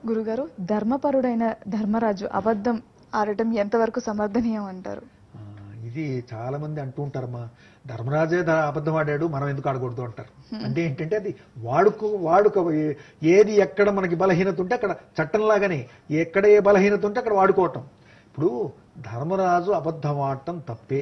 గురుగారు ధర్మపరుడైన ధర్మరాజు అబద్ధం ఆడటం ఎంతవరకు సమర్థనీయం అంటారు ఆ, ఇది చాలా మంది అంటూ ఉంటారమ్మా ధర్మరాజే ద- అబద్ధం ఆడాడు మనం ఎందుకు ఆడకూడదు అంటారు అంటే ఏంటంటే అది వాడుకు వాడుక ఏ- ఏది ఎక్కడ మనకి బలహీనత ఉంటే అక్కడ చట్టంలాగానే ఎక్కడ ఏ బలహీనత ఉంటే అక్కడ వాడుకోవటం ఇప్పుడు ధర్మరాజు అబద్ధం ఆడటం తప్పే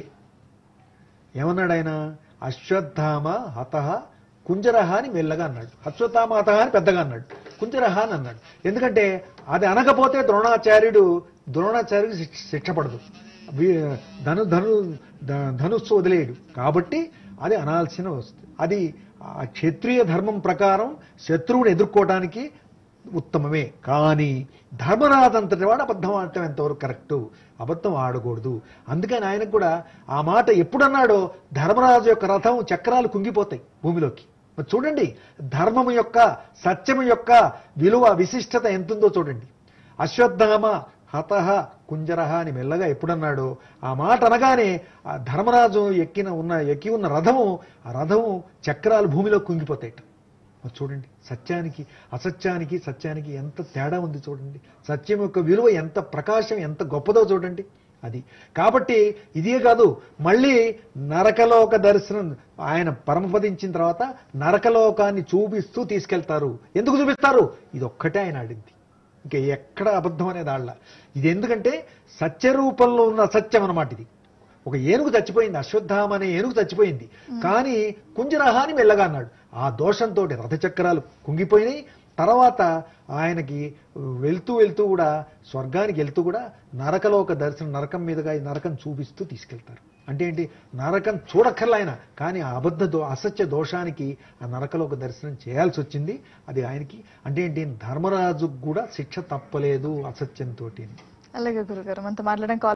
ఏమన్నాడు ఆయన అశ్వత్థామ హతహ కుంజరహ అని మెల్లగా అన్నాడు అశ్వత్థామ హతహ అని పెద్దగా అన్నాడు కుంజరహ అని అన్నాడు ఎందుకంటే అది అనకపోతే ద్రోణాచార్యుడు ద్రోణాచార్యుడు శిక్ష శిక్ష పడదు వీ- ధను ధను ధ- ధనుస్సు వదిలేయడు కాబట్టి అది అనాల్సిన వస్తుంది అది ఆ క్షత్రియ ధర్మం ప్రకారం శత్రువుని ఎదుర్కోవడానికి ఉత్తమమే కానీ ధర్మరాజు అంతటి వాడు అబద్ధం ఆడటం ఎంతవరకు కరెక్టు అబద్ధం ఆడకూడదు అందుకని ఆయనకు కూడా ఆ మాట ఎప్పుడన్నాడో ధర్మరాజు యొక్క రథం చక్రాలు కుంగిపోతాయి భూమిలోకి మరి చూడండి ధర్మము యొక్క సత్యము యొక్క విలువ విశిష్టత ఎంతుందో చూడండి అశ్వత్థామ హతహ కుంజరహ అని మెల్లగా ఎప్పుడన్నాడో ఆ మాట అనగానే ఆ ధర్మరాజు ఎక్కిన ఉన్న ఎక్కి ఉన్న రథము ఆ రథము చక్రాలు భూమిలో కుంగిపోతాయట మరి చూడండి సత్యానికి అసత్యానికి సత్యానికి ఎంత తేడా ఉంది చూడండి సత్యం యొక్క విలువ ఎంత ప్రకాశం ఎంత గొప్పదో చూడండి అది కాబట్టి ఇదే కాదు మళ్ళీ నరకలోక దర్శనం ఆయన పరమపదించిన తర్వాత నరకలోకాన్ని చూపిస్తూ తీసుకెళ్తారు ఎందుకు చూపిస్తారు ఇది ఒక్కటే ఆయన ఆడింది ఇంకా ఎక్కడ అబద్ధం అనేది ఆడల ఇది ఎందుకంటే సత్యరూపంలో ఉన్న అసత్యం అన్నమాట ఇది ఒక ఏనుగు చచ్చిపోయింది అశ్వత్థామ అనే ఏనుగు చచ్చిపోయింది కానీ కుంజరహాని మెల్లగా అన్నాడు ఆ దోషంతో రథచక్రాలు కుంగిపోయినాయి తర్వాత ఆయనకి వెళ్తూ వెళ్తూ కూడా స్వర్గానికి వెళ్తూ కూడా నరకలోక దర్శనం నరకం మీదుగా ఈ నరకం చూపిస్తూ తీసుకెళ్తారు అంటే ఏంటి నరకం చూడక్కర్లా ఆయన కానీ ఆ అబద్ధ దో అసత్య దోషానికి ఆ నరకలోక దర్శనం చేయాల్సి వచ్చింది అది ఆయనకి అంటే ఏంటి ధర్మరాజుకు కూడా శిక్ష తప్పలేదు అసత్యంతో అలాగే గురుగారు మనతో మాట్లాడడం